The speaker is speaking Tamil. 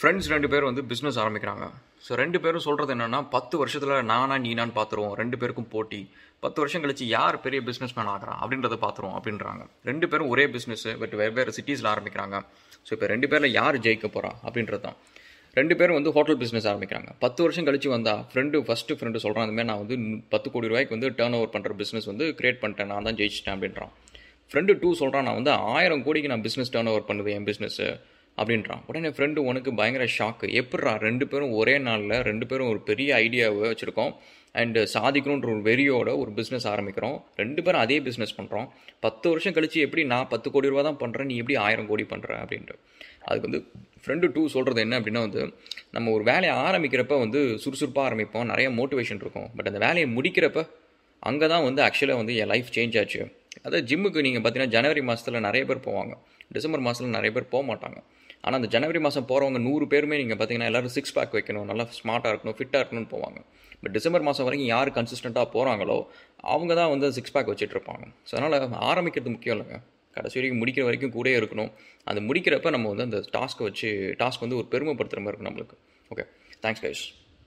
ஃப்ரெண்ட்ஸ் ரெண்டு பேரும் வந்து பிஸ்னஸ் ஆரம்பிக்கிறாங்க ஸோ ரெண்டு பேரும் சொல்கிறது என்னென்னா பத்து வருஷத்தில் நானா நீனான்னு பார்த்துருவோம் ரெண்டு பேருக்கும் போட்டி பத்து வருஷம் கழிச்சு யார் பெரிய பிஸ்னஸ் மேன் ஆகிறான் அப்படின்றத பார்த்துருவோம் அப்படின்றாங்க ரெண்டு பேரும் ஒரே பிஸ்னஸ் பட் வெவ்வேறு சிட்டிஸில் ஆரம்பிக்கிறாங்க ஸோ இப்போ ரெண்டு பேரில் யார் ஜெயிக்க போகிறா அப்படின்றது தான் ரெண்டு பேரும் வந்து ஹோட்டல் பிஸ்னஸ் ஆரம்பிக்கிறாங்க பத்து வருஷம் கழிச்சு வந்தா ஃப்ரெண்டு ஃபஸ்ட்டு ஃப்ரெண்டு சொல்கிறான் அந்த மாதிரி நான் வந்து பத்து கோடி ரூபாய்க்கு வந்து டேர்ன் ஓவர் பண்ணுற பிஸ்னஸ் வந்து கிரியேட் பண்ணிட்டேன் நான் தான் ஜெயிச்சிட்டேன் அப்படின்றான் ஃப்ரெண்டு டூ சொல்கிறான் நான் வந்து ஆயிரம் கோடிக்கு நான் பிஸ்னஸ் டேர்ன் ஓவர் பண்ணுவேன் என் பிஸ்னஸ்ஸு அப்படின்றான் உடனே ஃப்ரெண்டு உனக்கு பயங்கர ஷாக்கு எப்பட்றா ரெண்டு பேரும் ஒரே நாளில் ரெண்டு பேரும் ஒரு பெரிய ஐடியாவை வச்சுருக்கோம் அண்டு சாதிக்கணுன்ற ஒரு வெறியோட ஒரு பிஸ்னஸ் ஆரம்பிக்கிறோம் ரெண்டு பேரும் அதே பிஸ்னஸ் பண்ணுறோம் பத்து வருஷம் கழிச்சு எப்படி நான் பத்து கோடி ரூபா தான் பண்ணுறேன் நீ எப்படி ஆயிரம் கோடி பண்ணுற அப்படின்ட்டு அதுக்கு வந்து ஃப்ரெண்டு டூ சொல்கிறது என்ன அப்படின்னா வந்து நம்ம ஒரு வேலையை ஆரம்பிக்கிறப்ப வந்து சுறுசுறுப்பாக ஆரம்பிப்போம் நிறைய மோட்டிவேஷன் இருக்கும் பட் அந்த வேலையை முடிக்கிறப்ப அங்கே தான் வந்து ஆக்சுவலாக வந்து என் லைஃப் சேஞ்ச் ஆச்சு அதாவது ஜிம்முக்கு நீங்கள் பார்த்தீங்கன்னா ஜனவரி மாதத்தில் நிறைய பேர் போவாங்க டிசம்பர் மாதத்தில் நிறைய பேர் போக மாட்டாங்க ஆனால் அந்த ஜனவரி மாதம் போகிறவங்க நூறு பேருமே நீங்கள் பார்த்தீங்கன்னா எல்லோரும் சிக்ஸ் பேக் வைக்கணும் நல்லா ஸ்மார்ட்டாக இருக்கணும் ஃபிட்டாக இருக்கணும்னு போவாங்க பட் டிசம்பர் மாதம் வரைக்கும் யார் கன்சிஸ்டண்ட்டாக போகிறாங்களோ அவங்க தான் வந்து சிக்ஸ் பேக் வச்சுட்டு இருப்பாங்க ஸோ அதனால் ஆரம்பிக்கிறது முக்கியம் இல்லைங்க கடைசி வரைக்கும் முடிக்கிற வரைக்கும் கூட இருக்கணும் அந்த முடிக்கிறப்ப நம்ம வந்து அந்த டாஸ்க்கை வச்சு டாஸ்க் வந்து ஒரு பெருமைப்படுத்துகிற மாதிரி இருக்கும் நம்மளுக்கு ஓகே தேங்க்ஸ் கைஸ்